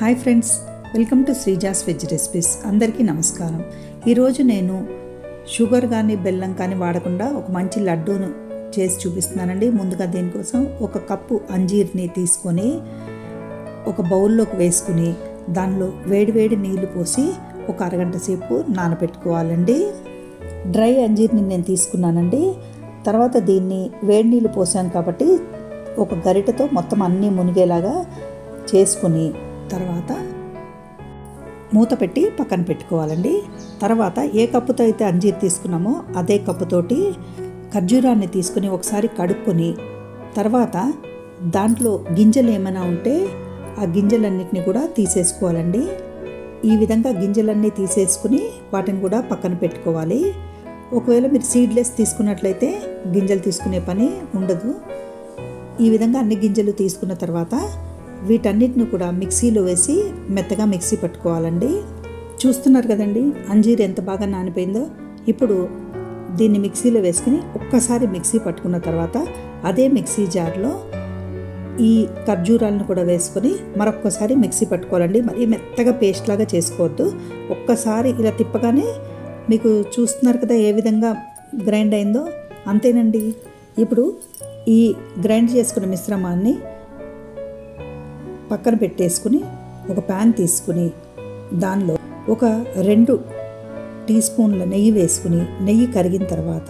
hi friends welcome to Sreeja's veg recipes అందరికీ నమస్కారం ఈరోజు నేను షుగర్ కానీ బెల్లం కానీ వాడకుండా ఒక మంచి లడ్డూను చేసి చూపిస్తున్నానండి ముందుగా దీనికోసం ఒక కప్పు అంజీర్ని తీసుకొని ఒక బౌల్లోకి వేసుకుని దానిలో వేడివేడి నీళ్లు పోసి ఒక అరగంట సేపు నానబెట్టుకోవాలండి డ్రై అంజీర్ని నేను తీసుకున్నానండి తర్వాత దీన్ని వేడి నీళ్ళు పోసాం కాబట్టి ఒక గరిటెతో మొత్తం అన్నీ మునిగేలాగా చేసుకుని తర్వాత మూత పెట్టి పక్కన పెట్టుకోవాలండి తర్వాత ఏ కప్పుతో అయితే అంజీర్ తీసుకున్నామో అదే కప్పుతోటి ఖర్జూరాన్ని తీసుకుని ఒకసారి కడుక్కొని తర్వాత దాంట్లో గింజలు ఏమైనా ఉంటే ఆ గింజలన్నిటిని కూడా తీసేసుకోవాలండి ఈ విధంగా గింజలన్నీ తీసేసుకుని వాటిని కూడా పక్కన పెట్టుకోవాలి ఒకవేళ మీరు సీడ్లెస్ తీసుకున్నట్లయితే గింజలు తీసుకునే పని ఉండదు ఈ విధంగా అన్ని గింజలు తీసుకున్న తర్వాత వీటన్నిటిని కూడా మిక్సీలో వేసి మెత్తగా మిక్సీ పట్టుకోవాలండి చూస్తున్నారు కదండి అంజీర్ ఎంత బాగా నానిపోయిందో ఇప్పుడు దీన్ని మిక్సీలో వేసుకుని ఒక్కసారి మిక్సీ పట్టుకున్న తర్వాత అదే మిక్సీ జార్లో ఈ ఖర్జూరాలను కూడా వేసుకొని మరొక్కసారి మిక్సీ పట్టుకోవాలండి మరీ మెత్తగా పేస్ట్ లాగా చేసుకోవద్దు ఒక్కసారి ఇలా తిప్పగానే మీకు చూస్తున్నారు కదా ఏ విధంగా గ్రైండ్ అయిందో అంతేనండి ఇప్పుడు ఈ గ్రైండ్ చేసుకున్న మిశ్రమాన్ని పక్కన పెట్టేసుకుని ఒక ప్యాన్ తీసుకుని దానిలో ఒక రెండు టీ స్పూన్ల నెయ్యి వేసుకుని నెయ్యి కరిగిన తర్వాత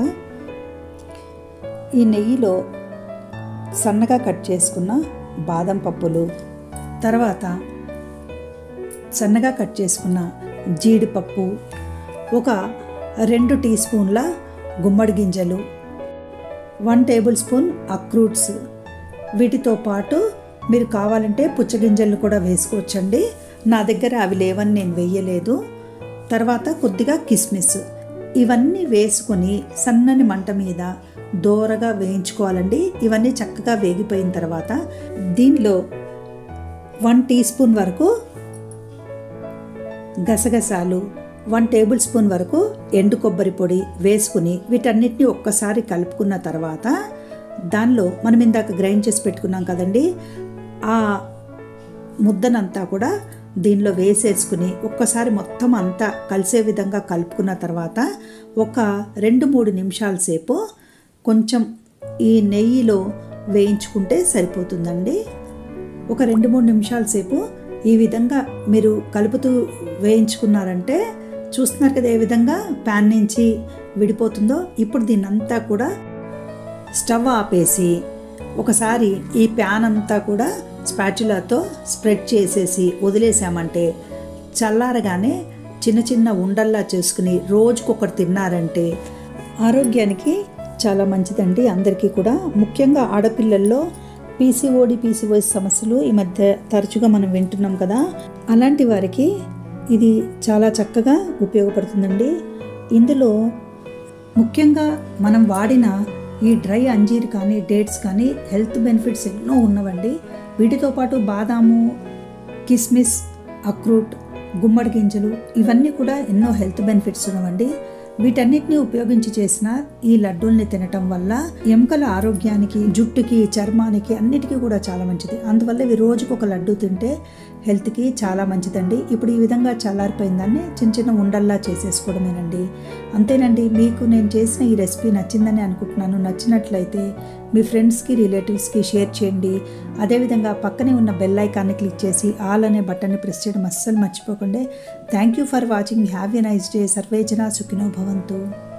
ఈ నెయ్యిలో సన్నగా కట్ చేసుకున్న బాదం పప్పులు తర్వాత సన్నగా కట్ చేసుకున్న జీడిపప్పు ఒక రెండు టీ స్పూన్ల గుమ్మడి గింజలు వన్ టేబుల్ స్పూన్ అక్రూట్స్ వీటితో పాటు మీరు కావాలంటే పుచ్చగింజలు కూడా వేసుకోవచ్చండి నా దగ్గర అవి లేవని నేను వేయలేదు తర్వాత కొద్దిగా కిస్మిస్ ఇవన్నీ వేసుకొని సన్నని మంట మీద దోరగా వేయించుకోవాలండి ఇవన్నీ చక్కగా వేగిపోయిన తర్వాత దీనిలో వన్ టీ స్పూన్ వరకు గసగసాలు వన్ టేబుల్ స్పూన్ వరకు ఎండు కొబ్బరి పొడి వేసుకుని వీటన్నిటిని ఒక్కసారి కలుపుకున్న తర్వాత దానిలో మనం ఇందాక గ్రైండ్ చేసి పెట్టుకున్నాం కదండి ఆ ముద్దనంతా కూడా దీనిలో వేసేసుకుని ఒక్కసారి మొత్తం అంతా కలిసే విధంగా కలుపుకున్న తర్వాత ఒక రెండు మూడు నిమిషాల సేపు కొంచెం ఈ నెయ్యిలో వేయించుకుంటే సరిపోతుందండి ఒక రెండు మూడు నిమిషాల సేపు ఈ విధంగా మీరు కలుపుతూ వేయించుకున్నారంటే చూస్తున్నారు కదా ఏ విధంగా ప్యాన్ నుంచి విడిపోతుందో ఇప్పుడు దీన్నంతా కూడా స్టవ్ ఆపేసి ఒకసారి ఈ ప్యాన్ అంతా కూడా స్పాచులాతో స్ప్రెడ్ చేసేసి వదిలేసామంటే చల్లారగానే చిన్న చిన్న ఉండల్లా చేసుకుని రోజుకొకటి తిన్నారంటే ఆరోగ్యానికి చాలా మంచిదండి అందరికీ కూడా ముఖ్యంగా ఆడపిల్లల్లో పీసీఓడి పీసీఓఎస్ సమస్యలు ఈ మధ్య తరచుగా మనం వింటున్నాం కదా అలాంటి వారికి ఇది చాలా చక్కగా ఉపయోగపడుతుందండి ఇందులో ముఖ్యంగా మనం వాడిన ఈ డ్రై అంజీర్ కానీ డేట్స్ కానీ హెల్త్ బెనిఫిట్స్ ఎన్నో ఉన్నవండి వీటితో పాటు బాదాము కిస్మిస్ అక్రూట్ గుమ్మడి గింజలు ఇవన్నీ కూడా ఎన్నో హెల్త్ బెనిఫిట్స్ ఉన్నవండి వీటన్నిటిని ఉపయోగించి చేసిన ఈ లడ్డూల్ని తినటం వల్ల ఎముకల ఆరోగ్యానికి జుట్టుకి చర్మానికి అన్నిటికీ కూడా చాలా మంచిది అందువల్ల ఇవి రోజుకు ఒక లడ్డు తింటే హెల్త్కి చాలా మంచిదండి ఇప్పుడు ఈ విధంగా చల్లారిపోయిందాన్ని చిన్న చిన్న ఉండల్లా చేసేసుకోవడమేనండి అంతేనండి మీకు నేను చేసిన ఈ రెసిపీ నచ్చిందని అనుకుంటున్నాను నచ్చినట్లయితే మీ ఫ్రెండ్స్కి రిలేటివ్స్కి షేర్ చేయండి అదేవిధంగా పక్కనే ఉన్న బెల్ ఐకాన్ని క్లిక్ చేసి ఆల్ అనే బటన్ని ప్రెస్ చేయడం అస్సలు మర్చిపోకండి thank you for watching have a nice day సర్వేజన సుఖినో భవంతు